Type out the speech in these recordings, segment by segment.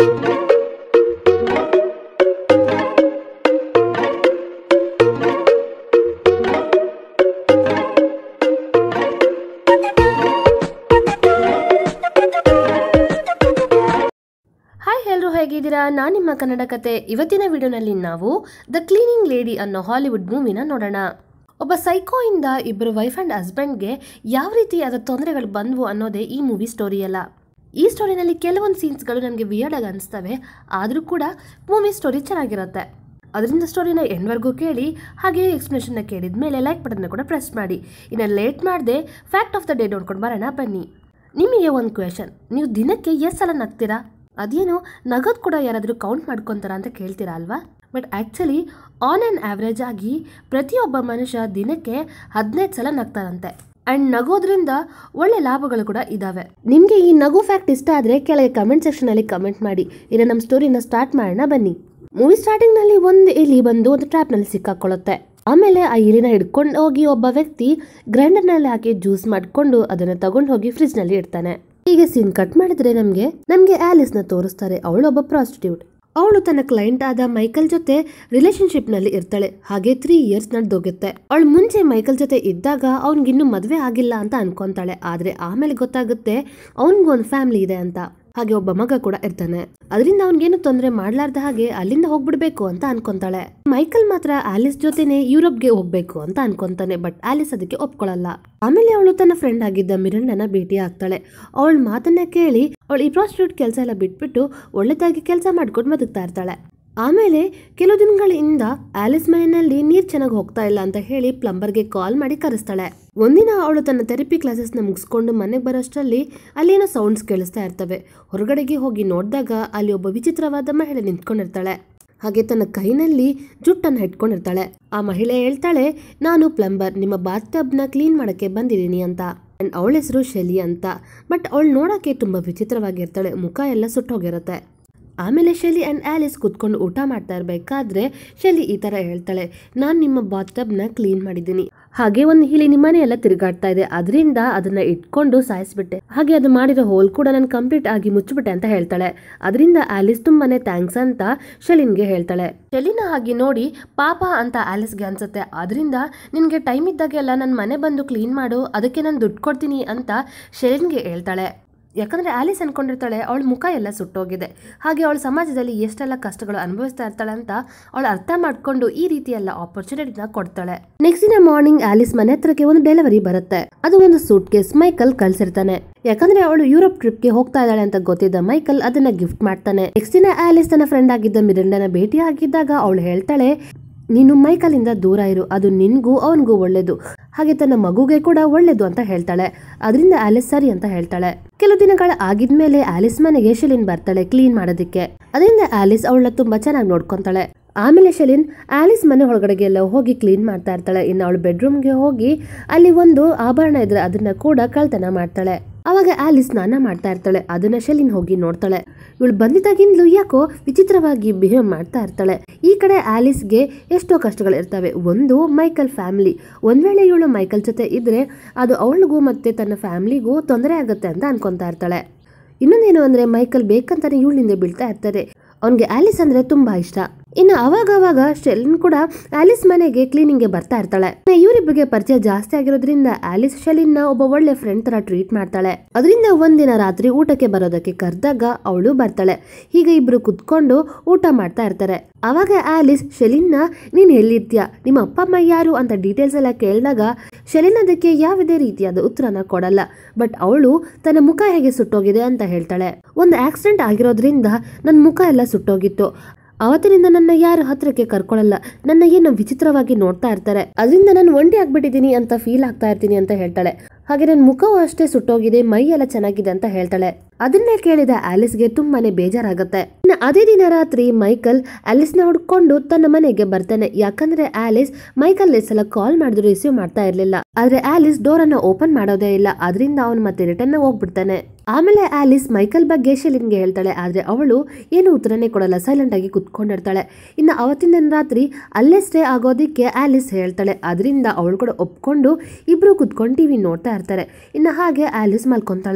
hi ಎಲ್ಲರೂ ಹೇಗಿದ್ದೀರಾ ನಾನು ನಿಮ್ಮ ಕನ್ನಡ ಕತೆ ಇವತ್ತಿನ ವಿಡಿಯೋನಲ್ಲಿ ನಾವು ದ ಕ್ಲೀನಿಂಗ್ ಲೇಡಿ ಅನ್ನೋ ಹಾಲಿವುಡ್ ಮೂವಿನ ನೋಡೋಣ ಒಬ್ಬ ಸೈಕೋ ಇಂದ ಇಬ್ಬರು ವೈಫ್ ಅಂಡ್ ಹಸ್ಬೆಂಡ್ಗೆ ಯಾವ ರೀತಿ ಅದರ ತೊಂದರೆಗಳು ಬಂದವು ಅನ್ನೋದೇ ಈ ಮೂವಿ ಸ್ಟೋರಿ ಅಲ್ಲ ಈ ಸ್ಟೋರಿನಲ್ಲಿ ಕೆಲವೊಂದು ಸೀನ್ಸ್ಗಳು ನನಗೆ ವಿಯರ್ಡ್ ಆಗಿ ಅನಿಸ್ತವೆ ಆದರೂ ಕೂಡ ಮೂವಿ ಸ್ಟೋರಿ ಚೆನ್ನಾಗಿರುತ್ತೆ ಅದರಿಂದ ಸ್ಟೋರಿನ ಎಂಡ್ವರೆಗೂ ಕೇಳಿ ಹಾಗೆ ಎಕ್ಸ್ಪ್ಲನೇಷನ್ನ ಕೇಳಿದ ಮೇಲೆ ಲೈಕ್ ಬಟನ್ನ ಕೂಡ ಪ್ರೆಸ್ ಮಾಡಿ ಇನ್ನು ಲೇಟ್ ಮಾಡದೆ ಫ್ಯಾಕ್ಟ್ ಆಫ್ ದ ಡೇ ನೋಡ್ಕೊಂಡು ಬರೋಣ ಬನ್ನಿ ನಿಮಗೆ ಒಂದು ಕ್ವೆಶನ್ ನೀವು ದಿನಕ್ಕೆ ಎಷ್ಟು ಸಲ ನಗ್ತೀರಾ ಅದೇನು ನಗದು ಕೂಡ ಯಾರಾದರೂ ಕೌಂಟ್ ಮಾಡ್ಕೊತಾರ ಅಂತ ಕೇಳ್ತೀರಾ ಅಲ್ವಾ but actually on an average ಆಗಿ ಪ್ರತಿಯೊಬ್ಬ ಮನುಷ್ಯ ದಿನಕ್ಕೆ ಹದಿನೈದು ಸಲ ನಗ್ತಾರಂತೆ ಆ್ಯಂಡ್ ನಗೋದ್ರಿಂದ ಒಳ್ಳೆ ಲಾಭಗಳು ಕೂಡ ಇದಾವೆ ನಿಮಗೆ ಈ ನಗು ಫ್ಯಾಕ್ಟ್ ಇಷ್ಟ ಆದರೆ ಕೆಳಗೆ ಕಮೆಂಟ್ ಸೆಕ್ಷನಲ್ಲಿ ಕಮೆಂಟ್ ಮಾಡಿ ಇನ್ನು ನಮ್ಮ ಸ್ಟೋರಿನ ಸ್ಟಾರ್ಟ್ ಮಾಡೋಣ ಬನ್ನಿ ಮೂವಿ ಸ್ಟಾರ್ಟಿಂಗ್ನಲ್ಲಿ ಒಂದು ಇಲಿ ಬಂದು ಒಂದು ಟ್ರ್ಯಾಪ್ನಲ್ಲಿ ಸಿಕ್ಕಾಕೊಳ್ಳುತ್ತೆ ಆಮೇಲೆ ಆ ಇಲಿನ ಹಿಡ್ಕೊಂಡು ಹೋಗಿ ಒಬ್ಬ ವ್ಯಕ್ತಿ ಗ್ರೈಂಡರ್ನಲ್ಲಿ ಹಾಕಿ ಜ್ಯೂಸ್ ಮಾಡಿಕೊಂಡು ಅದನ್ನು ತಗೊಂಡು ಹೋಗಿ ಫ್ರಿಜ್ನಲ್ಲಿ ಇಡ್ತಾನೆ ಹೀಗೆ ಸೀನ್ ಕಟ್ ಮಾಡಿದ್ರೆ ನಮಗೆ ನಮಗೆ ಆಲಿಸ್ನ ತೋರಿಸ್ತಾರೆ ಅವಳು ಒಬ್ಬ ಪ್ರಾಸ್ಟಿಟ್ಯೂಟ್ ಅವಳು ತನ್ನ ಕ್ಲೈಂಟ್ ಆದ ಮೈಕಲ್ ಜೊತೆ ರಿಲೇಶನ್ಶಿಪ್ ನಲ್ಲಿ ಇರ್ತಾಳೆ ಹಾಗೆ ತ್ರೀ ಇಯರ್ಸ್ ನಡೆದೋಗುತ್ತೆ ಅವಳು ಮುಂಚೆ ಮೈಕಲ್ ಜೊತೆ ಇದ್ದಾಗ ಅವ್ನಿಗಿನ್ನೂ ಮದ್ವೆ ಆಗಿಲ್ಲ ಅಂತ ಅನ್ಕೊಂತಾಳೆ ಆದ್ರೆ ಆಮೇಲೆ ಗೊತ್ತಾಗುತ್ತೆ ಅವನಿಗೂ ಒಂದು ಫ್ಯಾಮಿಲಿ ಇದೆ ಅಂತ ಹಾಗೆ ಒಬ್ಬ ಮಗ ಕೂಡ ಇರ್ತಾನೆ ಅದರಿಂದ ಅವನಿಗೇನು ತೊಂದರೆ ಮಾಡ್ಲಾರ್ದ ಹಾಗೆ ಅಲ್ಲಿಂದ ಹೋಗ್ಬಿಡ್ಬೇಕು ಅಂತ ಅನ್ಕೊಂತಾಳೆ ಮೈಕಲ್ ಮಾತ್ರ ಆಲಿಸ್ ಜೊತೆನೆ ಯುರೋಪ್ಗೆ ಹೋಗ್ಬೇಕು ಅಂತ ಅನ್ಕೊಂತಾನೆ ಬಟ್ ಆಲಿಸ್ ಅದಕ್ಕೆ ಒಪ್ಕೊಳ್ಳಲ್ಲ ಆಮೇಲೆ ಅವಳು ತನ್ನ ಫ್ರೆಂಡ್ ಆಗಿದ್ದ ಮಿರಂಡನ ಭೇಟಿ ಆಗ್ತಾಳೆ ಅವಳ ಮಾತನ್ನ ಕೇಳಿ ಅವಳು ಈ ಪ್ರಾಸ್ಟಿಟ್ಯೂಟ್ ಕೆಲಸ ಎಲ್ಲ ಬಿಟ್ಬಿಟ್ಟು ಒಳ್ಳೆದಾಗಿ ಕೆಲಸ ಮಾಡ್ಕೊಂಡು ಬದುಕ್ತಾ ಇರ್ತಾಳೆ ಆಮೇಲೆ ಕೆಲವು ದಿನಗಳಿಂದ ಆಲಿಸ್ ಮನೆಯಲ್ಲಿ ನೀರ್ ಚೆನ್ನಾಗಿ ಹೋಗ್ತಾ ಇಲ್ಲ ಅಂತ ಹೇಳಿ ಪ್ಲಂಬರ್ಗೆ ಕಾಲ್ ಮಾಡಿ ಕರೆಸ್ತಾಳೆ ಒಂದಿನ ಅವಳು ತನ್ನ ಥೆರಪಿ ಕ್ಲಾಸಸ್ನ ಮುಗಿಸ್ಕೊಂಡು ಮನೆಗೆ ಬರೋಷ್ಟರಲ್ಲಿ ಅಲ್ಲೇನೋ ಸೌಂಡ್ಸ್ ಕೇಳಿಸ್ತಾ ಇರ್ತವೆ ಹೊರಗಡೆಗೆ ಹೋಗಿ ನೋಡಿದಾಗ ಅಲ್ಲಿ ಒಬ್ಬ ವಿಚಿತ್ರವಾದ ಮಹಿಳೆ ನಿಂತ್ಕೊಂಡಿರ್ತಾಳೆ ಹಾಗೆ ತನ್ನ ಕೈನಲ್ಲಿ ಜುಟ್ಟನ್ನು ಇಟ್ಕೊಂಡಿರ್ತಾಳೆ ಆ ಮಹಿಳೆ ಹೇಳ್ತಾಳೆ ನಾನು ಪ್ಲಂಬರ್ ನಿಮ್ಮ ಬಾತ್ ಟಬ್ನ ಕ್ಲೀನ್ ಮಾಡಕ್ಕೆ ಬಂದಿದ್ದೀನಿ ಅಂತ ಅಂಡ್ ಅವಳ ಹೆಸರು ಶೆಲಿ ಅಂತ ಬಟ್ ಅವಳು ನೋಡೋಕೆ ತುಂಬಾ ವಿಚಿತ್ರವಾಗಿರ್ತಾಳೆ ಮುಖ ಎಲ್ಲ ಸುಟ್ಟೋಗಿರುತ್ತೆ ಆಮೇಲೆ ಶೆಲಿ ಆ್ಯಂಡ್ ಆಲಿಸ್ ಕುತ್ಕೊಂಡು ಊಟ ಮಾಡ್ತಾ ಇರಬೇಕಾದ್ರೆ ಶೆಲಿ ಈ ಥರ ಹೇಳ್ತಾಳೆ ನಾನು ನಿಮ್ಮ ಬಾತ್ಟಬ್ನ ಕ್ಲೀನ್ ಮಾಡಿದ್ದೀನಿ ಹಾಗೆ ಒಂದು ಹಿಲಿ ನಿಮ್ಮ ಮನೆಯೆಲ್ಲ ತಿರುಗಾಡ್ತಾ ಇದೆ ಅದರಿಂದ ಅದನ್ನ ಇಟ್ಕೊಂಡು ಸಾಯಿಸ್ಬಿಟ್ಟೆ ಹಾಗೆ ಅದು ಮಾಡಿರೋ ಹೋಲ್ ಕೂಡ ನಾನು ಕಂಪ್ಲೀಟ್ ಆಗಿ ಮುಚ್ಚಿಬಿಟ್ಟೆ ಅಂತ ಹೇಳ್ತಾಳೆ ಅದರಿಂದ ಆಲಿಸ್ ತುಂಬಾನೇ ಥ್ಯಾಂಕ್ಸ್ ಅಂತ ಶೆಲಿನ್ಗೆ ಹೇಳ್ತಾಳೆ ಶೆಲಿನ ಹಾಗೆ ನೋಡಿ ಪಾಪ ಅಂತ ಆಲಿಸ್ಗೆ ಅನ್ಸುತ್ತೆ ಅದರಿಂದ ನಿನಗೆ ಟೈಮ್ ಇದ್ದಾಗೆಲ್ಲ ನನ್ನ ಮನೆ ಬಂದು ಕ್ಲೀನ್ ಮಾಡು ಅದಕ್ಕೆ ನಾನು ದುಡ್ಡು ಕೊಡ್ತೀನಿ ಅಂತ ಶೆಲಿನ್ಗೆ ಹೇಳ್ತಾಳೆ ಯಾಕಂದ್ರೆ ಆಲಿಸ್ ಅನ್ಕೊಂಡಿರ್ತಾಳೆ ಅವಳ ಮುಖ ಎಲ್ಲ ಸುಟ್ಟೋಗಿದೆ ಹಾಗೆ ಅವಳ ಸಮಾಜದಲ್ಲಿ ಎಷ್ಟೆಲ್ಲ ಕಷ್ಟಗಳು ಅನುಭವಿಸ್ತಾ ಇರ್ತಾಳೆ ಅಂತ ಅವಳು ಅರ್ಥ ಮಾಡ್ಕೊಂಡು ಈ ರೀತಿ ಎಲ್ಲ ಆಪರ್ಚುನಿಟಿನ ಕೊಡ್ತಾಳೆ ನೆಕ್ಸ್ಟ್ ದಿನ ಮಾರ್ನಿಂಗ್ ಆಲಿಸ್ ಮನೆ ಹತ್ರಕ್ಕೆ ಒಂದು ಡೆಲಿವರಿ ಬರುತ್ತೆ ಅದು ಒಂದು ಸೂಟ್ ಕೇಸ್ ಮೈಕಲ್ ಕಳ್ಸಿರ್ತಾನೆ ಯಾಕಂದ್ರೆ ಅವಳು ಯುರೋಪ್ ಟ್ರಿಪ್ಗೆ ಹೋಗ್ತಾ ಇದ್ದಾಳೆ ಅಂತ ಗೊತ್ತಿದ್ದ ಮೈಕಲ್ ಅದನ್ನ ಗಿಫ್ಟ್ ಮಾಡ್ತಾನೆ ನೆಕ್ಸ್ಟ್ ದಿನ ಆಲಿಸ್ ತನ್ನ ಫ್ರೆಂಡ್ ಆಗಿದ್ದ ಮಿರಂಡನ ಭೇಟಿ ಆಗಿದ್ದಾಗ ಅವಳು ಹೇಳ್ತಾಳೆ ನೀನು ಮೈಕಲಿಂದ ದೂರ ಇರು ಅದು ನಿನ್ಗೂ ಅವನಿಗೂ ಒಳ್ಳೇದು ಹಾಗೆ ತನ್ನ ಮಗುಗೆ ಕೂಡ ಒಳ್ಳೇದು ಅಂತ ಹೇಳ್ತಾಳೆ ಅದರಿಂದ ಆಲಿಸ್ ಸರಿ ಅಂತ ಹೇಳ್ತಾಳೆ ಕೆಲವು ದಿನಗಳ ಆಗಿದ್ಮೇಲೆ ಆಲಿಸ್ ಮನೆಗೆ ಶೆಲಿನ್ ಬರ್ತಾಳೆ ಕ್ಲೀನ್ ಮಾಡೋದಕ್ಕೆ ಅದರಿಂದ ಆಲಿಸ್ ಅವಳ ತುಂಬಾ ಚೆನ್ನಾಗಿ ನೋಡ್ಕೊಂತಾಳೆ ಆಮೇಲೆ ಶೆಲಿನ್ ಆಲಿಸ್ ಮನೆ ಒಳಗಡೆಗೆ ಎಲ್ಲ ಹೋಗಿ ಕ್ಲೀನ್ ಮಾಡ್ತಾ ಇರ್ತಾಳೆ ಇನ್ನು ಅವಳು ಬೆಡ್ರೂಮ್ಗೆ ಹೋಗಿ ಅಲ್ಲಿ ಒಂದು ಆಭರಣ ಇದ್ರೆ ಅದನ್ನ ಕೂಡ ಕಳ್ತನ ಮಾಡ್ತಾಳೆ ಅವಾಗ ಆಲಿಸ್ ಸ್ನಾನ ಮಾಡ್ತಾ ಇರ್ತಾಳೆ ಅದನ್ನ ಶೆಲಿನ್ ಹೋಗಿ ನೋಡ್ತಾಳೆ ಇವಳು ಬಂದಿದ್ದಾಗಿಂದಲೂ ಯಾಕೋ ವಿಚಿತ್ರವಾಗಿ ಬಿಹೇವ್ ಮಾಡ್ತಾ ಇರ್ತಾಳೆ ಈ ಕಡೆ ಆಲಿಸ್ಗೆ ಎಷ್ಟೋ ಕಷ್ಟಗಳು ಇರ್ತವೆ ಒಂದು ಮೈಕಲ್ ಫ್ಯಾಮಿಲಿ ಒಂದ್ ವೇಳೆ ಇವಳು ಮೈಕಲ್ ಜೊತೆ ಇದ್ರೆ ಅದು ಅವಳಿಗೂ ಮತ್ತೆ ತನ್ನ ಫ್ಯಾಮಿಲಿಗೂ ತೊಂದರೆ ಆಗುತ್ತೆ ಅಂತ ಅನ್ಕೊಂತಾ ಇರ್ತಾಳೆ ಇನ್ನೊಂದೇನು ಅಂದ್ರೆ ಮೈಕಲ್ ಬೇಕಂತಾನೆ ಇವಳಿಂದ ಬೀಳ್ತಾ ಇರ್ತಾರೆ ಅವನಿಗೆ ಆಲಿಸ್ ಅಂದ್ರೆ ತುಂಬಾ ಇಷ್ಟ ಇನ್ನು ಅವಾಗ ಅವಾಗ ಶೆಲಿನ್ ಕೂಡ ಆಲಿಸ್ ಮನೆಗೆ ಕ್ಲೀನಿಂಗ್ಗೆ ಬರ್ತಾ ಇರ್ತಾಳೆ ಇವರಿಬ್ಬರಿಗೆ ಪರಿಚಯ ಜಾಸ್ತಿ ಆಗಿರೋದ್ರಿಂದ ಆಲಿಸ್ ಶೆಲಿನ್ ನ ಒಬ್ಬ ಒಳ್ಳೆ ಫ್ರೆಂಡ್ ತರ ಟ್ರೀಟ್ ಮಾಡ್ತಾಳೆ ಅದರಿಂದ ಒಂದಿನ ರಾತ್ರಿ ಊಟಕ್ಕೆ ಬರೋದಕ್ಕೆ ಕರೆದಾಗ ಅವಳು ಬರ್ತಾಳೆ ಹೀಗೆ ಇಬ್ರು ಕುತ್ಕೊಂಡು ಊಟ ಮಾಡ್ತಾ ಇರ್ತಾರೆ ಅವಾಗ ಆಲಿಸ್ ಶೆಲಿನ್ ನ ನೀನ್ ಎಲ್ಲಿರ್ತೀಯ ನಿಮ್ಮ ಅಪ್ಪ ಅಮ್ಮ ಯಾರು ಅಂತ ಡೀಟೇಲ್ಸ್ ಎಲ್ಲ ಕೇಳಿದಾಗ ಶೆಲಿನ್ ಅದಕ್ಕೆ ಯಾವುದೇ ರೀತಿಯಾದ ಉತ್ತರನ ಕೊಡಲ್ಲ ಬಟ್ ಅವಳು ತನ್ನ ಮುಖ ಹೇಗೆ ಸುಟ್ಟೋಗಿದೆ ಅಂತ ಹೇಳ್ತಾಳೆ ಒಂದು ಆಕ್ಸಿಡೆಂಟ್ ಆಗಿರೋದ್ರಿಂದ ನನ್ನ ಮುಖ ಎಲ್ಲ ಸುಟ್ಟೋಗಿತ್ತು ಅವತ್ತಿನಿಂದ ನನ್ನ ಯಾರು ಹತ್ರಕ್ಕೆ ಕರ್ಕೊಳ್ಳಲ್ಲ ನನ್ನ ಏನೋ ವಿಚಿತ್ರವಾಗಿ ನೋಡ್ತಾ ಇರ್ತಾರೆ ಅದರಿಂದ ನಾನು ಒಂಟಿ ಆಗ್ಬಿಟ್ಟಿದ್ದೀನಿ ಅಂತ ಫೀಲ್ ಆಗ್ತಾ ಇರ್ತೀನಿ ಅಂತ ಹೇಳ್ತಾಳೆ ಹಾಗೆ ನನ್ನ ಮುಖವೂ ಅಷ್ಟೇ ಸುಟ್ಟೋಗಿದೆ ಮೈ ಎಲ್ಲ ಚೆನ್ನಾಗಿದೆ ಅಂತ ಹೇಳ್ತಾಳೆ ಅದನ್ನೇ ಕೇಳಿದ ಆಲಿಸ್ಗೆ ತುಂಬಾನೇ ಬೇಜಾರಾಗುತ್ತೆ ಇನ್ನು ಅದೇ ದಿನ ರಾತ್ರಿ ಮೈಕಲ್ ಆಲಿಸ್ನ ಹುಡ್ಕೊಂಡು ತನ್ನ ಮನೆಗೆ ಬರ್ತಾನೆ ಯಾಕಂದ್ರೆ ಆಲಿಸ್ ಮೈಕಲ್ ಸಲ ಕಾಲ್ ಮಾಡಿದ್ರು ರಿಸೀವ್ ಮಾಡ್ತಾ ಇರ್ಲಿಲ್ಲ ಆದ್ರೆ ಆಲಿಸ್ ಡೋರ್ ಅನ್ನ ಓಪನ್ ಮಾಡೋದೇ ಇಲ್ಲ ಅದರಿಂದ ಅವನು ಮತ್ತೆ ರಿಟರ್ನ್ ಹೋಗ್ಬಿಡ್ತಾನೆ ಆಮೇಲೆ ಆಲಿಸ್ ಮೈಕಲ್ ಬಗ್ಗೆ ಶೆಲಿನ್ಗೆ ಹೇಳ್ತಾಳೆ ಆದ್ರೆ ಅವಳು ಏನು ಉತ್ತರನೇ ಕೊಡಲ್ಲ ಸೈಲೆಂಟ್ ಆಗಿ ಕುತ್ಕೊಂಡಿರ್ತಾಳೆ ಇನ್ನು ಅವತ್ತಿನ ದಿನ ರಾತ್ರಿ ಅಲ್ಲೇ ಸ್ಟೇ ಆಗೋದಿಕ್ಕೆ ಆಲಿಸ್ ಹೇಳ್ತಾಳೆ ಅದರಿಂದ ಅವಳು ಕೂಡ ಒಪ್ಕೊಂಡು ಇಬ್ರು ಕುತ್ಕೊಂಡು ಟಿವಿ ನೋಡ್ತಾ ಇರ್ತಾರೆ ಇನ್ನು ಹಾಗೆ ಆಲಿಸ್ ಮಲ್ಕೊಂತಾಳೆ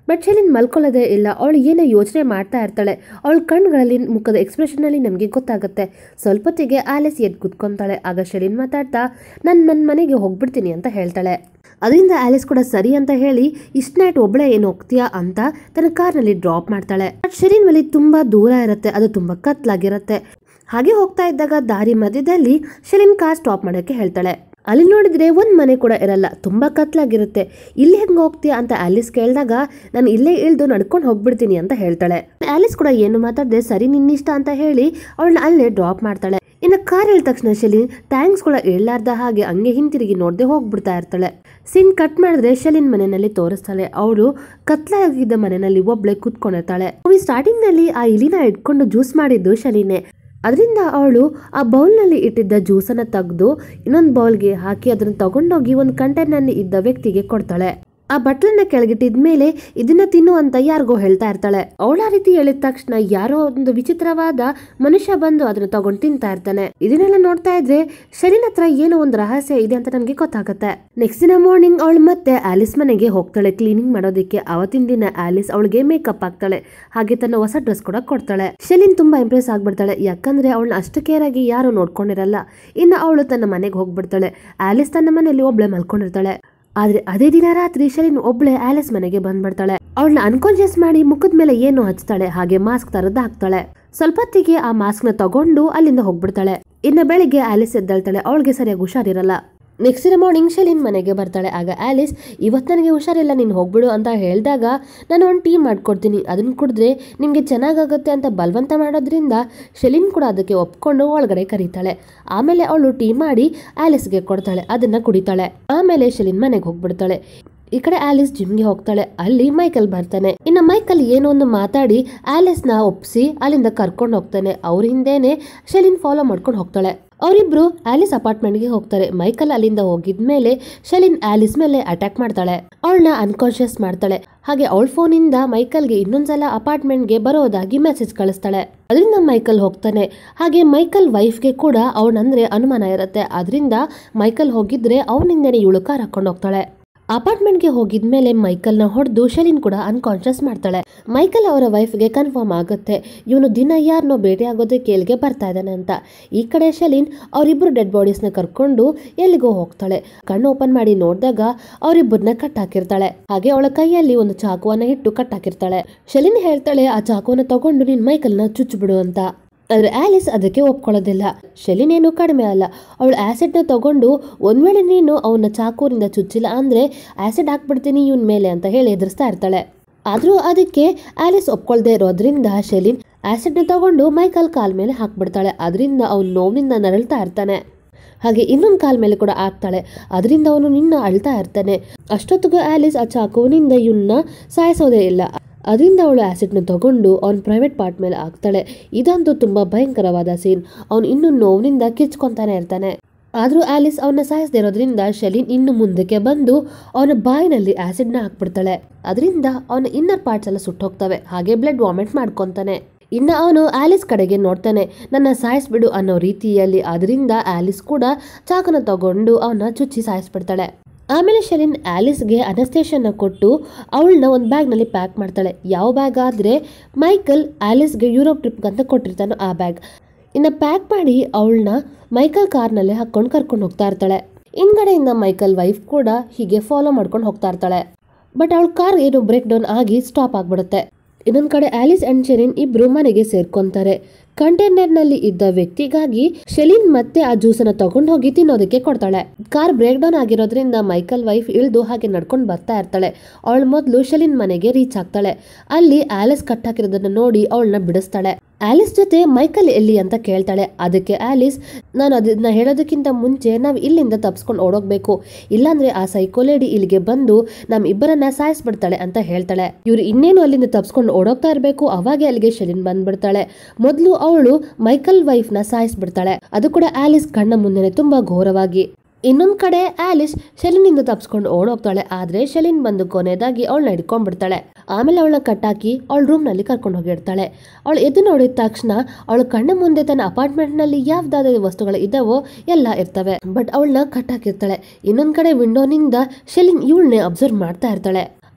ಬಟ್ ಶೆಲಿನ್ ಮಲ್ಕೊಳ್ಳೋದೇ ಇಲ್ಲ ಅವಳು ಏನೋ ಯೋಚನೆ ಮಾಡ್ತಾ ಇರ್ತಾಳೆ ಅವಳ ಕಣ್ಗಳಲ್ಲಿ ಮುಖದ ಎಕ್ಸ್ಪ್ರೆಷನ್ ಅಲ್ಲಿ ನಮಗೆ ಗೊತ್ತಾಗುತ್ತೆ ಸ್ವಲ್ಪೊತ್ತಿಗೆ ಆಲಿಸ್ ಎದ್ದು ಕುತ್ಕೊಂತಾಳೆ ಆಗ ಶೆಲಿನ್ ಮಾತಾಡ್ತಾ ನಾನು ನನ್ನ ಮನೆಗೆ ಹೋಗ್ಬಿಡ್ತೀನಿ ಅಂತ ಹೇಳ್ತಾಳೆ ಅದರಿಂದ ಆಲಿಸ್ ಕೂಡ ಸರಿ ಅಂತ ಹೇಳಿ ಇಷ್ಟ ನೈಟ್ ಒಬ್ಳೆ ಏನು ಹೋಗ್ತೀಯಾ ಅಂತ ತನ್ನ ಕಾರ್ನಲ್ಲಿ ಡ್ರಾಪ್ ಮಾಡ್ತಾಳೆ ಬಟ್ ಶೆಲಿನ್ ಮನೆ ತುಂಬಾ ದೂರ ಇರುತ್ತೆ ಅದು ತುಂಬಾ ಕತ್ಲಾಗಿರುತ್ತೆ ಹಾಗೆ ಹೋಗ್ತಾ ಇದ್ದಾಗ ದಾರಿ ಮಧ್ಯದಲ್ಲಿ ಶೆಲಿನ್ ಕಾರ್ ಸ್ಟಾಪ್ ಮಾಡೋಕ್ಕೆ ಹೇಳ್ತಾಳೆ ಅಲ್ಲಿ ನೋಡಿದ್ರೆ ಒಂದ್ ಮನೆ ಕೂಡ ಇರಲ್ಲ ತುಂಬಾ ಕತ್ಲಾಗಿರುತ್ತೆ ಇಲ್ಲಿ ಹೆಂಗ್ ಹೋಗ್ತೀಯಾ ಅಂತ ಆಲಿಸ್ ಕೇಳಿದಾಗ ನಾನು ಇಲ್ಲೇ ಇಳ್ದು ನಡ್ಕೊಂಡು ಹೋಗ್ಬಿಡ್ತೀನಿ ಅಂತ ಹೇಳ್ತಾಳೆ ಆಲಿಸ್ ಕೂಡ ಏನು ಮಾತಾಡದೆ ಸರಿ ನಿನ್ನಿಷ್ಟ ಅಂತ ಹೇಳಿ ಅವಳನ್ನ ಅಲ್ಲೇ ಡ್ರಾಪ್ ಮಾಡ್ತಾಳೆ ಇನ್ನು ಕಾರ್ ಹೇಳಿದ ತಕ್ಷಣ ಶೆಲಿನ್ ಥ್ಯಾಂಕ್ಸ್ ಕೂಡ ಹೇಳಲಾರ್ದ ಹಾಗೆ ಹಂಗೆ ಹಿಂತಿರುಗಿ ನೋಡದೆ ಹೋಗ್ಬಿಡ್ತಾ ಇರ್ತಾಳೆ ಸಿನ್ ಕಟ್ ಮಾಡಿದ್ರೆ ಶೆಲಿನ್ ಮನೆಯಲ್ಲಿ ತೋರಿಸ್ತಾಳೆ ಅವಳು ಕತ್ಲಾಗಿದ್ದ ಮನೆಯಲ್ಲಿ ಒಬ್ಳೆ ಕುತ್ಕೊಂಡಿರ್ತಾಳೆ ಸ್ಟಾರ್ಟಿಂಗ್ ನಲ್ಲಿ ಆ ಇಲಿನ ಇಟ್ಕೊಂಡು ಜ್ಯೂಸ್ ಮಾಡಿದ್ದು ಶೆಲಿನೇ ಅದರಿಂದ ಅವಳು ಆ ಬೌಲ್ನಲ್ಲಿ ಇಟ್ಟಿದ್ದ ಜ್ಯೂಸನ್ನು ತೆಗೆದು ಇನ್ನೊಂದು ಬೌಲ್ಗೆ ಹಾಕಿ ಅದನ್ನು ತಗೊಂಡೋಗಿ ಒಂದು ಕಂಟೈನರ್ನಲ್ಲಿ ಇದ್ದ ವ್ಯಕ್ತಿಗೆ ಕೊಡ್ತಾಳೆ ಆ ಬಟ್ಲನ್ನ ಕೆಳಗಿಟ್ಟಿದ ಮೇಲೆ ಇದನ್ನ ತಿನ್ನು ಅಂತ ಯಾರಿಗೋ ಹೇಳ್ತಾ ಇರ್ತಾಳೆ ಅವಳ ಆ ರೀತಿ ಹೇಳಿದ ತಕ್ಷಣ ಯಾರೋ ಒಂದು ವಿಚಿತ್ರವಾದ ಮನುಷ್ಯ ಬಂದು ಅದನ್ನ ತಗೊಂಡು ತಿಂತಾ ಇರ್ತಾನೆ ಇದನ್ನೆಲ್ಲ ನೋಡ್ತಾ ಇದ್ರೆ ಶರೀನ್ ಹತ್ರ ಏನೋ ಒಂದು ರಹಸ್ಯ ಇದೆ ಅಂತ ನಮ್ಗೆ ಗೊತ್ತಾಗುತ್ತೆ ನೆಕ್ಸ್ಟ್ ದಿನ ಮಾರ್ನಿಂಗ್ ಅವಳು ಮತ್ತೆ ಆಲಿಸ್ ಮನೆಗೆ ಹೋಗ್ತಾಳೆ ಕ್ಲೀನಿಂಗ್ ಮಾಡೋದಕ್ಕೆ ಅವತ್ತಿನ ದಿನ ಆಲಿಸ್ ಅವಳಿಗೆ ಮೇಕಪ್ ಹಾಕ್ತಾಳೆ ಹಾಗೆ ತನ್ನ ಹೊಸ ಡ್ರೆಸ್ ಕೂಡ ಕೊಡ್ತಾಳೆ ಶೆಲಿನ್ ತುಂಬಾ ಇಂಪ್ರೆಸ್ ಆಗ್ಬಿಡ್ತಾಳೆ ಯಾಕಂದ್ರೆ ಅವಳನ್ನ ಅಷ್ಟು ಕೇರ್ ಆಗಿ ಯಾರು ನೋಡ್ಕೊಂಡಿರಲ್ಲ ಇನ್ನು ಅವಳು ತನ್ನ ಮನೆಗೆ ಹೋಗ್ಬಿಡ್ತಾಳೆ ಆಲಿಸ್ ತನ್ನ ಮನೆಯಲ್ಲಿ ಒಬ್ಳೆ ಮಲ್ಕೊಂಡಿರ್ತಾಳೆ ಆದ್ರೆ ಅದೇ ದಿನ ರಾತ್ರಿ ಶರೀನ್ ಒಬ್ಳೆ ಆಲಿಸ್ ಮನೆಗೆ ಬಂದ್ಬಿಡ್ತಾಳೆ ಅವಳನ್ನ ಅನ್ಕಾನ್ಶಿಯಸ್ ಮಾಡಿ ಮುಖದ ಮೇಲೆ ಏನೋ ಹಚ್ತಾಳೆ ಹಾಗೆ ಮಾಸ್ಕ್ ತರದ್ ಹಾಕ್ತಾಳೆ ಸ್ವಲ್ಪ ಹೊತ್ತಿಗೆ ಆ ಮಾಸ್ಕ್ ನ ತಗೊಂಡು ಅಲ್ಲಿಂದ ಹೋಗ್ಬಿಡ್ತಾಳೆ ಇನ್ನ ಬೆಳಿಗ್ಗೆ ಆಲಿಸ್ ಎದ್ದೇಳ್ತಾಳೆ ಅವಳಿಗೆ ಸರಿಯಾಗಿ ಹುಷಾರಿರಲ್ಲ ನೆಕ್ಸ್ಟ್ ದಿನ ಮಾರ್ನಿಂಗ್ ಶೆಲಿನ್ ಮನೆಗೆ ಬರ್ತಾಳೆ ಆಗ ಆಲಿಸ್ ಇವತ್ತು ನನಗೆ ಹುಷಾರಿಲ್ಲ ನೀನು ಹೋಗ್ಬಿಡು ಅಂತ ಹೇಳಿದಾಗ ನಾನು ಒಂದು ಟೀ ಮಾಡ್ಕೊಡ್ತೀನಿ ಅದನ್ನು ಕುಡಿದ್ರೆ ನಿಮಗೆ ಚೆನ್ನಾಗಾಗುತ್ತೆ ಅಂತ ಬಲವಂತ ಮಾಡೋದ್ರಿಂದ ಶೆಲಿನ್ ಕೂಡ ಅದಕ್ಕೆ ಒಪ್ಕೊಂಡು ಒಳಗಡೆ ಕರೀತಾಳೆ ಆಮೇಲೆ ಅವಳು ಟೀ ಮಾಡಿ ಆಲಿಸ್ಗೆ ಕೊಡ್ತಾಳೆ ಅದನ್ನ ಕುಡಿತಾಳೆ ಆಮೇಲೆ ಶೆಲಿನ್ ಮನೆಗೆ ಹೋಗ್ಬಿಡ್ತಾಳೆ ಈ ಕಡೆ ಆಲಿಸ್ ಜಿಮ್ಗೆ ಹೋಗ್ತಾಳೆ ಅಲ್ಲಿ ಮೈಕಲ್ ಬರ್ತಾನೆ ಇನ್ನು ಮೈಕಲ್ ಏನೋ ಒಂದು ಮಾತಾಡಿ ಆಲಿಸ್ ನ ಒಪ್ಸಿ ಅಲ್ಲಿಂದ ಕರ್ಕೊಂಡು ಹೋಗ್ತಾನೆ ಅವ್ರ ಹಿಂದೆನೆ ಶೆಲಿನ್ ಫಾಲೋ ಮಾಡ್ಕೊಂಡು ಹೋಗ್ತಾಳೆ ಅವರಿಬ್ರು ಆಲಿಸ್ ಅಪಾರ್ಟ್ಮೆಂಟ್ಗೆ ಹೋಗ್ತಾರೆ ಮೈಕಲ್ ಅಲ್ಲಿಂದ ಹೋಗಿದ್ಮೇಲೆ ಶೆಲಿನ್ ಆಲಿಸ್ ಮೇಲೆ ಅಟ್ಯಾಕ್ ಮಾಡ್ತಾಳೆ ಅವಳನ್ನ ಅನ್ಕಾನ್ಶಿಯಸ್ ಮಾಡ್ತಾಳೆ ಹಾಗೆ ಅವಳ ಫೋನಿಂದ ಮೈಕಲ್ಗೆ ಇನ್ನೊಂದ್ಸಲ ಅಪಾರ್ಟ್ಮೆಂಟ್ಗೆ ಬರೋದಾಗಿ ಮೆಸೇಜ್ ಕಳಿಸ್ತಾಳೆ ಅದರಿಂದ ಮೈಕಲ್ ಹೋಗ್ತಾನೆ ಹಾಗೆ ಮೈಕಲ್ ವೈಫ್ಗೆ ಕೂಡ ಅವನಂದ್ರೆ ಅನುಮಾನ ಇರುತ್ತೆ ಅದರಿಂದ ಮೈಕಲ್ ಹೋಗಿದ್ರೆ ಅವನಿಂದನೇ ಇವಳು ಕಾರ್ ಹಾಕೊಂಡು ಹೋಗ್ತಾಳೆ ಅಪಾರ್ಟ್ಮೆಂಟ್ಗೆ ಹೋಗಿದ್ಮೇಲೆ ಮೈಕಲ್ನ ಹೊಡೆದು ಶೆಲಿನ್ ಕೂಡ ಅನ್ಕಾನ್ಶಿಯಸ್ ಮಾಡ್ತಾಳೆ ಮೈಕಲ್ ಅವರ ವೈಫ್ಗೆ ಕನ್ಫರ್ಮ್ ಆಗುತ್ತೆ ಇವನು ದಿನ ಯಾರನ್ನೋ ಭೇಟಿ ಆಗೋದಕ್ಕೆ ಎಲ್ಲಿಗೆ ಬರ್ತಾ ಇದ್ದಾನೆ ಅಂತ ಈ ಕಡೆ ಶೆಲಿನ್ ಅವರಿಬ್ಬರು ಡೆಡ್ ಬಾಡೀಸ್ನ ಕರ್ಕೊಂಡು ಎಲ್ಲಿಗೋ ಹೋಗ್ತಾಳೆ ಕಣ್ಣು ಓಪನ್ ಮಾಡಿ ನೋಡಿದಾಗ ಅವರಿಬ್ಬರನ್ನ ಕಟ್ ಹಾಕಿರ್ತಾಳೆ ಹಾಗೆ ಅವಳ ಕೈಯಲ್ಲಿ ಒಂದು ಚಾಕುವನ್ನ ಇಟ್ಟು ಕಟ್ ಹಾಕಿರ್ತಾಳೆ ಶೆಲಿನ್ ಹೇಳ್ತಾಳೆ ಆ ಚಾಕುವನ್ನ ತಗೊಂಡು ನಿನ್ ಮೈಕಲ್ನ ಚುಚ್ಚಿಬಿಡು ಅಂತ ಆದ್ರೆ ಆಲಿಸ್ ಅದಕ್ಕೆ ಒಪ್ಕೊಳ್ಳೋದಿಲ್ಲ ಶೆಲಿನ್ ಏನು ಕಡಿಮೆ ಅಲ್ಲ ಅವಳು ಆ್ಯಸಿಡ್ನ ತಗೊಂಡು ಒಂದ್ ವೇಳೆ ನೀನು ಅವನ ಚಾಕೂರಿಂದ ಚುಚ್ಚಿಲ್ಲ ಅಂದ್ರೆ ಆ್ಯಸಿಡ್ ಹಾಕ್ಬಿಡ್ತೀನಿ ಇವನ್ ಮೇಲೆ ಅಂತ ಹೇಳಿ ಎದುರಿಸ್ತಾ ಇರ್ತಾಳೆ ಆದ್ರೂ ಅದಕ್ಕೆ ಆಲಿಸ್ ಒಪ್ಕೊಳ್ದೇ ಇರೋದ್ರಿಂದ ಶೆಲಿನ್ ಆ್ಯಸಿಡ್ನ ತಗೊಂಡು ಮೈಕಲ್ ಕಾಲ್ ಮೇಲೆ ಹಾಕ್ಬಿಡ್ತಾಳೆ ಅದರಿಂದ ಅವ್ನು ನೋವಿನಿಂದ ನರಳ್ತಾ ಇರ್ತಾನೆ ಹಾಗೆ ಇನ್ನೊಂದು ಕಾಲ್ ಮೇಲೆ ಕೂಡ ಆಗ್ತಾಳೆ ಅದರಿಂದ ಅವನು ನಿನ್ನ ಅಳ್ತಾ ಇರ್ತಾನೆ ಅಷ್ಟೊತ್ತಿಗೂ ಆಲಿಸ್ ಆ ಚಾಕುವಿನಿಂದ ಇವನ್ನ ಸಾಯಿಸೋದೇ ಇಲ್ಲ ಅದರಿಂದ ಅವಳು ಆ್ಯಸಿಡ್ನ ತಗೊಂಡು ಅವನ ಪ್ರೈವೇಟ್ ಪಾರ್ಟ್ ಮೇಲೆ ಹಾಕ್ತಾಳೆ ಇದಂತೂ ತುಂಬಾ ಭಯಂಕರವಾದ ಸೀನ್ ಅವನು ಇನ್ನೂ ನೋವಿನಿಂದ ಕಿಚ್ಕೊಂತಾನೆ ಇರ್ತಾನೆ ಆದ್ರೂ ಆಲಿಸ್ ಅವನ ಸಾಯಿಸದೇ ಇರೋದ್ರಿಂದ ಶಲೀನ್ ಇನ್ನು ಮುಂದಕ್ಕೆ ಬಂದು ಅವನ ಬಾಯಿನಲ್ಲಿ ಆಸಿಡ್ನ ಹಾಕ್ಬಿಡ್ತಾಳೆ ಅದರಿಂದ ಅವನ ಇನ್ನರ್ ಪಾರ್ಟ್ಸ್ ಎಲ್ಲ ಸುಟ್ಟೋಗ್ತವೆ ಹಾಗೆ ಬ್ಲಡ್ ವಾಮಿಟ್ ಮಾಡ್ಕೊಂತಾನೆ ಇನ್ನು ಅವನು ಆಲಿಸ್ ಕಡೆಗೆ ನೋಡ್ತಾನೆ ನನ್ನ ಸಾಯಿಸ್ಬಿಡು ಅನ್ನೋ ರೀತಿಯಲ್ಲಿ ಅದರಿಂದ ಆಲಿಸ್ ಕೂಡ ಚಾಕನ ತಗೊಂಡು ಅವನ ಚುಚ್ಚಿ ಸಾಯಿಸ್ಬಿಡ್ತಾಳೆ ಆಮೇಲೆ ಶಲಿನ್ ಆಲಿಸ್ಗೆ ಅನಸ್ತೇಷನ್ನ ಕೊಟ್ಟು ಅವಳನ್ನ ಒಂದು ಬ್ಯಾಗ್ನಲ್ಲಿ ಪ್ಯಾಕ್ ಮಾಡ್ತಾಳೆ ಯಾವ ಬ್ಯಾಗ್ ಆದರೆ ಮೈಕಲ್ ಆಲಿಸ್ಗೆ ಯುರೋಪ್ ಟ್ರಿಪ್ಗೆ ಅಂತ ಕೊಟ್ಟಿರ್ತಾನೋ ಆ ಬ್ಯಾಗ್ ಇನ್ನು ಪ್ಯಾಕ್ ಮಾಡಿ ಅವಳನ್ನ ಮೈಕಲ್ ಕಾರ್ನಲ್ಲೇ ಹಾಕ್ಕೊಂಡು ಕರ್ಕೊಂಡು ಹೋಗ್ತಾ ಇರ್ತಾಳೆ ಹಿಂದ್ಗಡೆಯಿಂದ ಮೈಕಲ್ ವೈಫ್ ಕೂಡ ಹೀಗೆ ಫಾಲೋ ಮಾಡ್ಕೊಂಡು ಹೋಗ್ತಾ ಇರ್ತಾಳೆ ಬಟ್ ಅವಳ ಕಾರ್ ಏನು ಬ್ರೇಕ್ ಡೌನ್ ಆಗಿ ಸ್ಟಾಪ್ ಆಗ್ಬಿಡುತ್ತೆ ಇನ್ನೊಂದ್ ಕಡೆ ಆಲಿಸ್ ಅಂಡ್ ಶೆಲಿನ್ ಇಬ್ರು ಮನೆಗೆ ಸೇರ್ಕೊಂತಾರೆ ಕಂಟೈನರ್ ನಲ್ಲಿ ಇದ್ದ ವ್ಯಕ್ತಿಗಾಗಿ ಶೆಲಿನ್ ಮತ್ತೆ ಆ ಜ್ಯೂಸನ್ನ ತಗೊಂಡು ಹೋಗಿ ತಿನ್ನೋದಕ್ಕೆ ಕೊಡ್ತಾಳೆ ಕಾರ್ ಬ್ರೇಕ್ ಡೌನ್ ಆಗಿರೋದ್ರಿಂದ ಮೈಕಲ್ ವೈಫ್ ಇಳಿದು ಹಾಗೆ ನಡ್ಕೊಂಡು ಬರ್ತಾ ಇರ್ತಾಳೆ ಅವಳು ಮೊದಲು ಶೆಲಿನ್ ಮನೆಗೆ ರೀಚ್ ಆಗ್ತಾಳೆ ಅಲ್ಲಿ ಆಲಿಸ್ ಕಟ್ ಹಾಕಿರೋದನ್ನ ನೋಡಿ ಅವಳನ್ನ ಬಿಡಿಸ್ತಾಳೆ ಆಲಿಸ್ ಜೊತೆ ಮೈಕಲ್ ಎಲ್ಲಿ ಅಂತ ಕೇಳ್ತಾಳೆ ಅದಕ್ಕೆ ಆಲಿಸ್ ನಾನು ಅದನ್ನ ಹೇಳೋದಕ್ಕಿಂತ ಮುಂಚೆ ನಾವು ಇಲ್ಲಿಂದ ತಪ್ಸ್ಕೊಂಡು ಓಡೋಗ್ಬೇಕು ಇಲ್ಲಾಂದ್ರೆ ಆ ಸೈಕೋ ಲೇಡಿ ಇಲ್ಲಿಗೆ ಬಂದು ನಮ್ ಇಬ್ಬರನ್ನ ಸಾಯಿಸ್ಬಿಡ್ತಾಳೆ ಅಂತ ಹೇಳ್ತಾಳೆ ಇವ್ರು ಇನ್ನೇನು ಅಲ್ಲಿಂದ ತಪ್ಸ್ಕೊಂಡು ಓಡೋಗ್ತಾ ಇರಬೇಕು ಅವಾಗೆ ಅಲ್ಲಿಗೆ ಶೆಲಿನ್ ಬಂದ್ಬಿಡ್ತಾಳೆ ಮೊದಲು ಅವಳು ಮೈಕಲ್ ವೈಫ್ನ ಸಾಯಿಸ್ಬಿಡ್ತಾಳೆ ಅದು ಕೂಡ ಆಲಿಸ್ ಕಣ್ಣ ಮುಂದೆನೆ ತುಂಬಾ ಘೋರವಾಗಿ ಇನ್ನೊಂದ್ ಕಡೆ ಆಲಿಸ್ ಶೆಲಿನಿಂದ ತಪ್ಸ್ಕೊಂಡು ಓಡೋಗ್ತಾಳೆ ಆದ್ರೆ ಶೆಲಿನ್ ಬಂದು ಕೊನೆಯದಾಗಿ ಅವಳನ್ನ ಹಿಡ್ಕೊಂಡ್ಬಿಡ್ತಾಳೆ ಆಮೇಲೆ ಅವಳನ್ನ ಕಟ್ಟಾಕಿ ಅವಳ ರೂಮ್ ನಲ್ಲಿ ಕರ್ಕೊಂಡು ಹೋಗಿರ್ತಾಳೆ ಅವಳು ಎದ್ದು ನೋಡಿದ ತಕ್ಷಣ ಅವಳ ಕಣ್ಣ ಮುಂದೆ ತನ್ನ ಅಪಾರ್ಟ್ಮೆಂಟ್ ನಲ್ಲಿ ಯಾವ್ದಾದ ವಸ್ತುಗಳು ಇದಾವೋ ಎಲ್ಲ ಇರ್ತವೆ ಬಟ್ ಅವಳನ್ನ ಕಟ್ಟಾಕಿರ್ತಾಳೆ ಇನ್ನೊಂದ್ ಕಡೆ ವಿಂಡೋನಿಂದ ಶೆಲಿನ್ ಇವಳನ್ನೇ ಅಬ್ಸರ್ವ್ ಮಾಡ್ತಾ ಇರ್ತಾಳೆ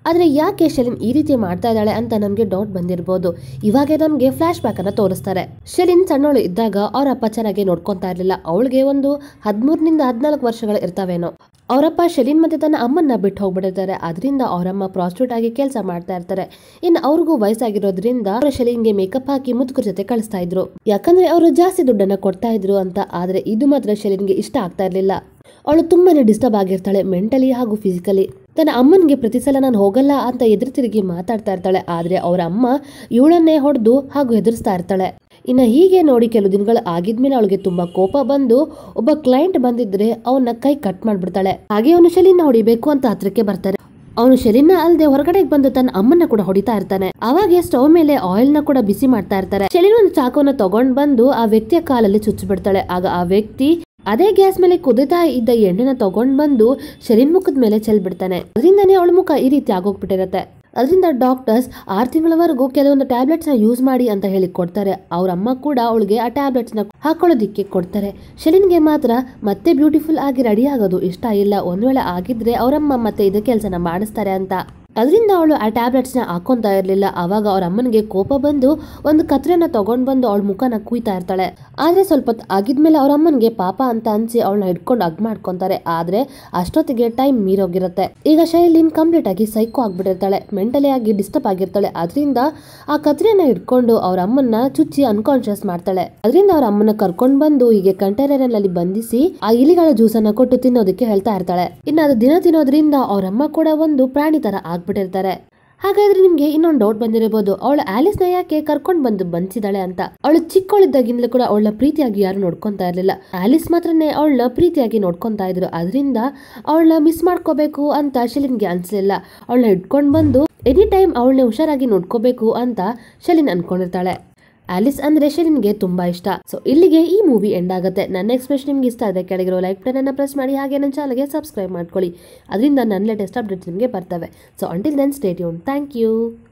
ಆದ್ರೆ ಯಾಕೆ ಶೆಲಿನ್ ಈ ರೀತಿ ಮಾಡ್ತಾ ಇದ್ದಾಳೆ ಅಂತ ನಮ್ಗೆ ಡೌಟ್ ಬಂದಿರಬಹುದು ಇವಾಗ ನಮ್ಗೆ ಫ್ಲಾಶ್ ಬ್ಯಾಕ್ ಅನ್ನ ತೋರಿಸ್ತಾರೆ ಶೆಲಿನ್ ಸಣ್ಣವಳು ಇದ್ದಾಗ ಅವ್ರ ಅಪ್ಪ ಚೆನ್ನಾಗಿ ನೋಡ್ಕೊಂತಾ ಇರ್ಲಿಲ್ಲ ಅವಳಿಗೆ ಒಂದು ಹದಿಮೂರನಿಂದ ಹದಿನಾಲ್ಕು ವರ್ಷಗಳು ಇರ್ತಾವೇನೋ ಅವರಪ್ಪ ಶೆಲಿನ್ ಮತ್ತೆ ತನ್ನ ಅಮ್ಮನ್ನ ಬಿಟ್ಟು ಹೋಗ್ಬಿಟ್ಟಿರ್ತಾರೆ ಅದರಿಂದ ಅವರಮ್ಮ ಪ್ರಾಸ್ಟಿಟ್ಯೂಟ್ ಆಗಿ ಕೆಲಸ ಮಾಡ್ತಾ ಇರ್ತಾರೆ ಇನ್ನು ಅವ್ರಿಗೂ ವಯಸ್ಸಾಗಿರೋದ್ರಿಂದ ಅವರು ಶೆಲಿನ್ಗೆ ಮೇಕಪ್ ಹಾಕಿ ಮುದುಕರ ಜೊತೆ ಕಳಿಸ್ತಾ ಇದ್ರು ಯಾಕಂದ್ರೆ ಅವರು ಜಾಸ್ತಿ ದುಡ್ಡನ್ನ ಕೊಡ್ತಾ ಇದ್ರು ಅಂತ ಆದ್ರೆ ಇದು ಮಾತ್ರ ಶೆಲಿನ್ಗೆ ಇಷ್ಟ ಆಗ್ತಾ ಇರ್ಲಿಲ್ಲ ಅವಳು ತುಂಬಾನೇ ಡಿಸ್ಟರ್ಬ್ ಆಗಿರ್ತಾಳೆ ಮೆಂಟಲಿ ಹಾಗೂ ಫಿಸಿಕಲಿ ತನ್ನ ಅಮ್ಮನಿಗೆ ಪ್ರತಿ ಸಲ ನಾನು ಹೋಗಲ್ಲ ಅಂತ ಎದುರು ತಿರುಗಿ ಮಾತಾಡ್ತಾ ಇರ್ತಾಳೆ ಆದ್ರೆ ಅವರ ಅಮ್ಮ ಇವಳನ್ನೇ ಹೊಡೆದು ಹಾಗೂ ಹೆದರ್ಸ್ತಾ ಇರ್ತಾಳೆ ಇನ್ನ ಹೀಗೆ ನೋಡಿ ಕೆಲವು ದಿನಗಳು ಆಗಿದ್ಮೇಲೆ ಅವಳಿಗೆ ತುಂಬಾ ಕೋಪ ಬಂದು ಒಬ್ಬ ಕ್ಲೈಂಟ್ ಬಂದಿದ್ರೆ ಅವನ ಕೈ ಕಟ್ ಮಾಡ್ಬಿಡ್ತಾಳೆ ಹಾಗೆ ಅವನು ಶೆಲಿನ ಹೊಡಿಬೇಕು ಅಂತ ಹತ್ರಕ್ಕೆ ಬರ್ತಾರೆ ಅವನು ಶೆಲಿನ ಅಲ್ಲದೆ ಹೊರಗಡೆಗೆ ಬಂದು ತನ್ನ ಅಮ್ಮನ್ನ ಕೂಡ ಹೊಡಿತಾ ಇರ್ತಾನೆ ಅವಾಗ ಸ್ಟವ್ ಮೇಲೆ ಆಯಿಲ್ ನ ಕೂಡ ಬಿಸಿ ಮಾಡ್ತಾ ಇರ್ತಾರೆ ಶೆಲಿನ ಒಂದು ಚಾಕುವನ್ನ ತಗೊಂಡ್ ಬಂದು ಆ ವ್ಯಕ್ತಿಯ ಕಾಲಲ್ಲಿ ಚುಚ್ಚಿಬಿಡ್ತಾಳೆ ಆಗ ಆ ವ್ಯಕ್ತಿ ಅದೇ ಗ್ಯಾಸ್ ಮೇಲೆ ಕುದಿತಾ ಇದ್ದ ಎಣ್ಣೆನ ತಗೊಂಡ್ ಬಂದು ಶೆಲಿನ್ ಮುಖದ ಮೇಲೆ ಚೆಲ್ಬಿಡ್ತಾನೆ ಅದರಿಂದನೇ ಅವಳ ಮುಖ ಈ ರೀತಿ ಆಗೋಗ್ಬಿಟ್ಟಿರತ್ತೆ ಅದರಿಂದ ಡಾಕ್ಟರ್ಸ್ ಆರು ತಿಂಗಳವರೆಗೂ ಕೆಲವೊಂದು ಟ್ಯಾಬ್ಲೆಟ್ಸ್ ನ ಯೂಸ್ ಮಾಡಿ ಅಂತ ಹೇಳಿ ಕೊಡ್ತಾರೆ ಅವ್ರ ಅಮ್ಮ ಕೂಡ ಅವಳಿಗೆ ಆ ಟ್ಯಾಬ್ಲೆಟ್ಸ್ ನ ಹಾಕೊಳ್ಳೋದಿಕ್ಕೆ ಕೊಡ್ತಾರೆ ಶೆಲಿನ್ಗೆ ಮಾತ್ರ ಮತ್ತೆ ಬ್ಯೂಟಿಫುಲ್ ಆಗಿ ರೆಡಿ ಆಗೋದು ಇಷ್ಟ ಇಲ್ಲ ಒಂದ್ ವೇಳೆ ಆಗಿದ್ರೆ ಅವರಮ್ಮ ಮತ್ತೆ ಇದು ಕೆಲಸನ ಮಾಡಿಸ್ತಾರೆ ಅಂತ ಅದರಿಂದ ಅವಳು ಆ ಟ್ಯಾಬ್ಲೆಟ್ಸ್ ನ ಹಾಕೊಂತಾ ಇರ್ಲಿಲ್ಲ ಅವಾಗ ಅವ್ರ ಅಮ್ಮನಿಗೆ ಕೋಪ ಬಂದು ಒಂದು ಕತ್ರೆನ ತಗೊಂಡ್ ಬಂದು ಅವಳ ಮುಖನ ಕುಯ್ತಾ ಇರ್ತಾಳೆ ಆದ್ರೆ ಸ್ವಲ್ಪ ಹೊತ್ತು ಆಗಿದ್ಮೇಲೆ ಅವ್ರ ಅಮ್ಮನಿಗೆ ಪಾಪ ಅಂತ ಅನ್ಸಿ ಅವಳನ್ನ ಹಿಡ್ಕೊಂಡು ಅಗ್ ಮಾಡ್ಕೊಂತಾರೆ ಆದ್ರೆ ಅಷ್ಟೊತ್ತಿಗೆ ಟೈಮ್ ಮೀರೋಗಿರುತ್ತೆ ಈಗ ಶೈಲಿನ್ ಕಂಪ್ಲೀಟ್ ಆಗಿ ಸೈಕೋ ಆಗ್ಬಿಟ್ಟಿರ್ತಾಳೆ ಮೆಂಟಲಿ ಆಗಿ ಡಿಸ್ಟರ್ಬ್ ಆಗಿರ್ತಾಳೆ ಅದರಿಂದ ಆ ಕತ್ರೆನ ಹಿಡ್ಕೊಂಡು ಅವ್ರ ಅಮ್ಮನ್ನ ಚುಚ್ಚಿ ಅನ್ಕಾನ್ಶಿಯಸ್ ಮಾಡ್ತಾಳೆ ಅದರಿಂದ ಅವ್ರ ಅಮ್ಮನ ಕರ್ಕೊಂಡ್ ಬಂದು ಹೀಗೆ ಕಂಟೈನರ್ ನಲ್ಲಿ ಬಂಧಿಸಿ ಆ ಇಲಿಗಳ ಜ್ಯೂಸ್ ಅನ್ನ ಕೊಟ್ಟು ತಿನ್ನೋದಕ್ಕೆ ಹೇಳ್ತಾ ಇರ್ತಾಳೆ ಇನ್ನು ಅದು ದಿನ ತಿನ್ನೋದ್ರಿಂದ ಅವ್ರ ಅಮ್ಮ ಕೂಡ ಒಂದು ಪ್ರಾಣಿ ತರ ಆಗ್ಬಿಟ್ಟಿರ್ತಾರೆ ಹಾಗಾದ್ರೆ ನಿಮ್ಗೆ ಇನ್ನೊಂದು ಡೌಟ್ ಬಂದಿರಬಹುದು ಅವಳು ಆಲಿಸ್ ನ ಯಾಕೆ ಕರ್ಕೊಂಡ್ ಬಂದು ಬಂಧಿಸಿದಾಳೆ ಅಂತ ಅವಳು ಚಿಕ್ಕವಳಿದ್ದಾಗಿಂದಲೂ ಕೂಡ ಅವಳ ಪ್ರೀತಿಯಾಗಿ ಯಾರು ನೋಡ್ಕೊಂತಾ ಇರ್ಲಿಲ್ಲ ಆಲಿಸ್ ಮಾತ್ರನೇ ಅವಳನ್ನ ಪ್ರೀತಿಯಾಗಿ ನೋಡ್ಕೊಂತಾ ಇದ್ರು ಅದರಿಂದ ಅವಳನ್ನ ಮಿಸ್ ಮಾಡ್ಕೋಬೇಕು ಅಂತ ಶೆಲಿನ್ಗೆ ಅನ್ಸ್ಲಿಲ್ಲ ಅವಳನ್ನ ಹಿಡ್ಕೊಂಡ್ ಬಂದು ಎನಿ ಟೈಮ್ ಅವಳನ್ನ ಹುಷಾರಾಗಿ ನೋಡ್ಕೋಬೇಕು ಅಂತ ಶೆಲಿನ್ ಅನ್ಕೊಂಡಿರ್ತಾಳೆ ಆಲಿಸ್ ಅಂದ್ರೆ ಶೆಲಿನ್ಗೆ ತುಂಬಾ ಇಷ್ಟ ಸೊ ಇಲ್ಲಿಗೆ ಈ ಮೂವಿ ಎಂಡ್ ಆಗುತ್ತೆ ನನ್ನ ಎಕ್ಸ್ಪ್ರೆಷನ್ ನಿಮ್ಗೆ ಇಷ್ಟ ಆದ್ರೆ ಕೆಳಗಿರೋ ಲೈಕ್ ಬಟನ್ ಪ್ರೆಸ್ ಮಾಡಿ ಹಾಗೆ ನನ್ನ ಚಾನಲ್ಗೆ ಸಬ್ಸ್ಕ್ರೈಬ್ ಮಾಡ್ಕೊಳ್ಳಿ ಅದರಿಂದ ನನ್ನ ಲೇಟೆಸ್ಟ್ ಅಪ್ಡೇಟ್ಸ್ ನಿಮಗೆ ಬರ್ತವೆ ಸೊ ಅಂಟಿಲ್ ದೆನ್ ಸ್ಟೇಟ್ ಯೂನ್ ಥ್ಯಾಂಕ್ ಯು